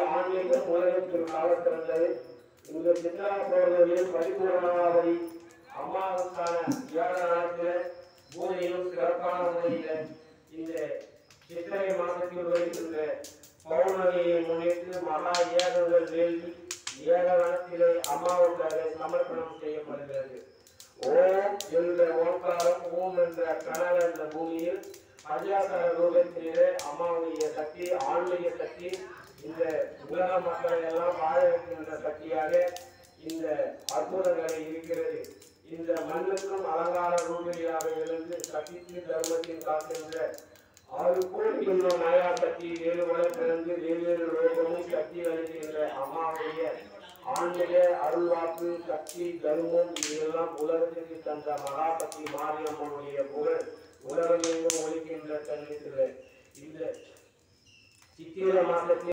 ஆன்மீகம் உலகத்தில் காலத் பிறந்தது இந்த சித்ரா பௌர்ணமியில் பரிபூர்ணமாவதி அம்மாவுக்கான வியாழத்தில் பூஜையும் சிறப்பான முறையில் இந்த சித்திரை மாதத்தில் வருகின்ற பௌர்ணமியை முன்னிட்டு மகா ஏகங்கள் வேள்வி ஏகவனத்திலே அம்மாவுக்காக சமர்ப்பணம் செய்யப்படுகிறது ஓம் என்ற ஓங்காரம் ஓம் என்ற கனல் என்ற பூமியில் பஞ்சாசார ரூபத்திலே அம்மாவுடைய சக்தி ஆன்மீக சக்தி இந்த உலக மக்கள் எல்லாம் வாழ வைக்கின்ற சக்தியாக இந்த அற்புதங்களை இருக்கிறது இந்த மண்ணுக்கும் அலங்கார ரூபியாக இருந்து சக்திக்கு தர்மத்தின் காக்கின்ற ஆறு கோடி இன்னும் மாயா சக்தி வேறுபட பிறந்து வேறு லோகமும் சக்தி அளிக்கின்ற அம்மாவுடைய ஆன்மீக அருள்வாக்கு சக்தி தர்மம் இதெல்லாம் உலகத்திற்கு தந்த மகாசக்தி மாரியம்மனுடைய புகழ் உலகமெங்கும் ஒழிக்கின்ற தன்னில் இந்த சித்திரை மாதத்தில்